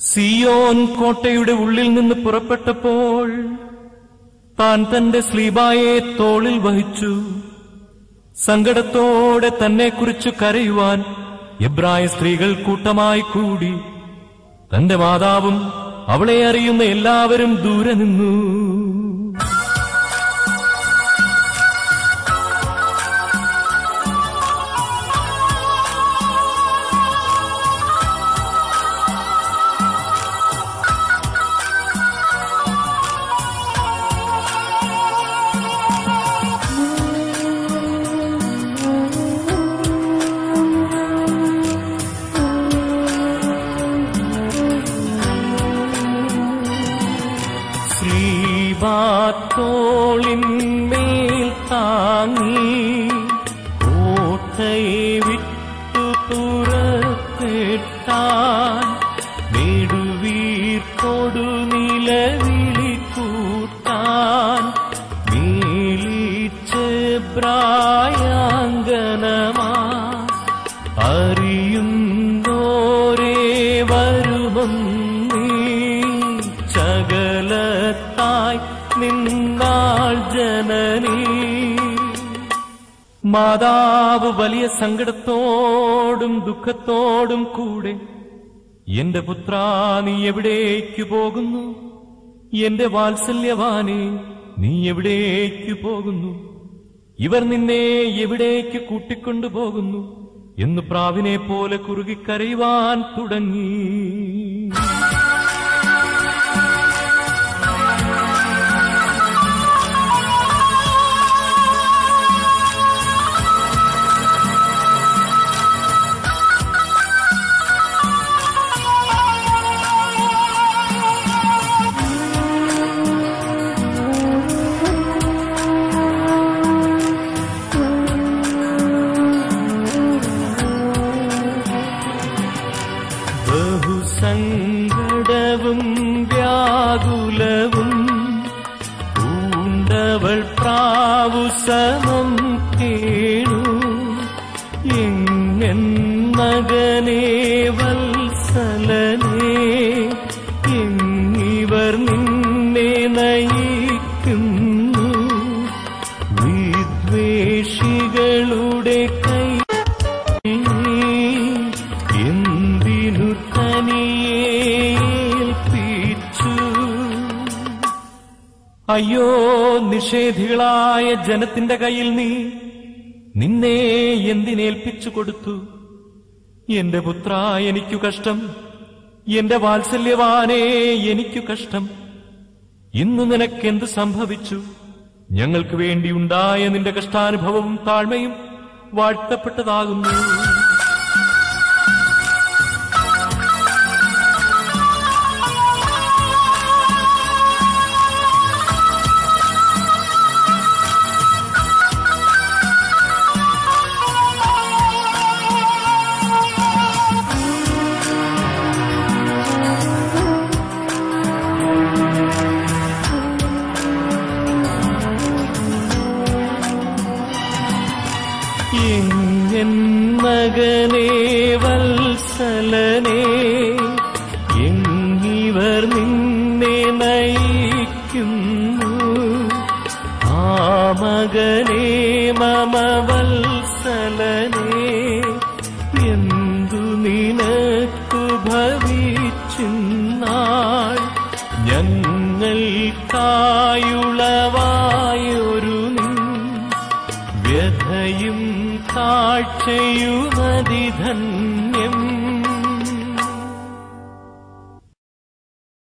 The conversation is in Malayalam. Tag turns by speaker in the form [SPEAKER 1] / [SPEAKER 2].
[SPEAKER 1] സിയോൻ കോട്ടയുടെ ഉള്ളിൽ നിന്ന് പുറപ്പെട്ടപ്പോൾ താൻ തന്റെ സ്ലീബായെ തോളിൽ വഹിച്ചു സങ്കടത്തോടെ തന്നെക്കുറിച്ച് കരയുവാൻ എബ്രായ സ്ത്രീകൾ കൂട്ടമായി കൂടി തന്റെ മാതാവും അവളെ അറിയുന്ന എല്ലാവരും ദൂരെ നിന്നു ശ്രീവാത്തോളിന്മേൽ താങ്ങി കോട്ടയെ വിട്ടു പുറപ്പെട്ടാൻ നെടുവീർക്കൊടു നിലവിളി കൂട്ടാൻ മീളിച്ച് പ്രായാങ്കനമാ അറിയുന്നോരേ വരുമെന്നീ ചകലത്തായി നിന്നാൾ ജനനീ മാതാവ് വലിയ സങ്കടത്തോടും ദുഃഖത്തോടും കൂടെ എന്റെ പുത്ര നീ എവിടേക്കു പോകുന്നു എന്റെ വാത്സല്യവാനെ നീ എവിടേക്കു പോകുന്നു ഇവർ നിന്നെ എവിടേക്ക് കൂട്ടിക്കൊണ്ടുപോകുന്നു എന്ന് പ്രാവിനെ പോലെ കുറുകിക്കരയുവാൻ തുടങ്ങി ബഹുസങ്കടവും വ്യാകുലവും പൂണ്ടവൾ പ്രാവു സമം കേണു എങ്ങൻ മകനേ വത്സലനേ എങ്ങിവർ നിന്നെ നയിക്കുന്നു വിദ്വേഷികളുടെ കൈ എന്തിനു തനിയേൽപ്പിച്ചു അയ്യോ നിഷേധികളായ ജനത്തിന്റെ കയ്യിൽ നീ നിന്നെ എന്തിനേൽപ്പിച്ചു കൊടുത്തു എന്റെ പുത്ര എനിക്കു കഷ്ടം എന്റെ വാത്സല്യവാനേ എനിക്കു കഷ്ടം ഇന്ന് നിനക്കെന്ത് സംഭവിച്ചു ഞങ്ങൾക്ക് വേണ്ടി ഉണ്ടായ നിന്റെ കഷ്ടാനുഭവവും താഴ്മയും വാഴ്ത്തപ്പെട്ടതാകുന്നു എങ്ങൻ മകനേ വത്സലനേ എങ്ങിവർ നിന്നെ നയിക്കുന്നു ആ മകനേ മമ വത്സലനേ എന്തു നിനക്കു ഭവിച്ചിന്നാൾ ഞങ്ങൾക്കായുളവായൊരു നിൻ വ്യഥയും താഴ്ചയുമതിധന്യം